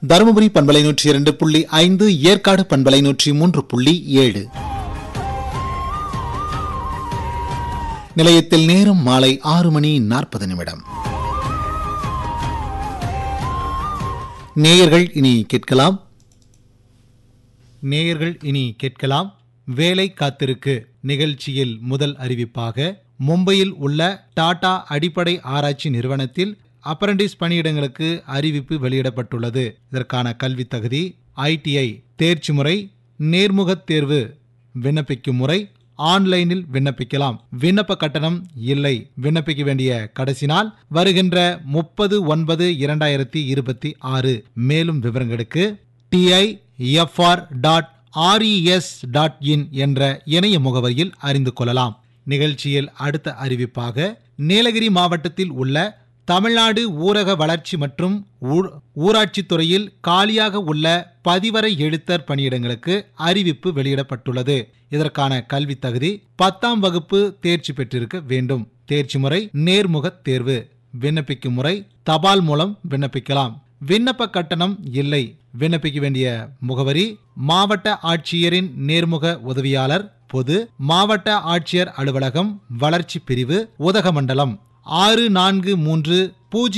தருமபுரி பண்பலை நூற்றி இரண்டு புள்ளி ஐந்து ஏற்காடு பண்பலை நூற்றி மூன்று புள்ளி ஏழு நிலையத்தில் நேரம் மாலை ஆறு மணி நாற்பது நிமிடம் நேயர்கள் இனி கேட்கலாம் நேயர்கள் இனி கேட்கலாம் வேலை காத்திருக்கு நிகழ்ச்சியில் முதல் அறிவிப்பாக மும்பையில் உள்ள டாடா அடிப்படை ஆராய்ச்சி நிறுவனத்தில் அப்ரண்டிஸ் பணியிடங்களுக்கு அறிவிப்பு வெளியிடப்பட்டுள்ளது இதற்கான கல்வி தகுதி ஐடிஐ தேர்ச்சி முறை நேர்முகத் தேர்வு விண்ணப்பிக்கும் முறை ஆன்லைனில் விண்ணப்பிக்கலாம் விண்ணப்ப கட்டணம் இல்லை விண்ணப்பிக்க வேண்டிய கடைசி நாள் வருகின்ற முப்பது ஒன்பது இரண்டாயிரத்தி இருபத்தி ஆறு மேலும் விவரங்களுக்கு DIFR dot RES dot in என்ற இணைய முகவரியில் அறிந்து கொள்ளலாம் நிகழ்ச்சியில் அடுத்த அறிவிப்பாக நீலகிரி மாவட்டத்தில் உள்ள தமிழ்நாடு ஊரக வளர்ச்சி மற்றும் ஊ- ஊராட்சித் துறையில் காலியாக உள்ள பதிவரை எழுத்தர் பணியிடங்களுக்கு அறிவிப்பு வெளியிடப்பட்டுள்ளது இதற்கான கல்வி தகுதி பத்தாம் வகுப்பு தேர்ச்சி பெற்றிருக்க வேண்டும் தேர்ச்சி முறை நேர்முகத் தேர்வு விண்ணப்பிக்கும் முறை தபால் மூலம் விண்ணப்பிக்கலாம் விண்ணப்ப கட்டணம் இல்லை விண்ணப்பிக்க வேண்டிய முகவரி மாவட்ட ஆட்சியரின் நேர்முக உதவியாளர் பொது மாவட்ட ஆட்சியர் அலுவலகம் வளர்ச்சி பிரிவு உதகமண்டலம் ஆறு நான்கு மூன்று பூஜ்ஜியம்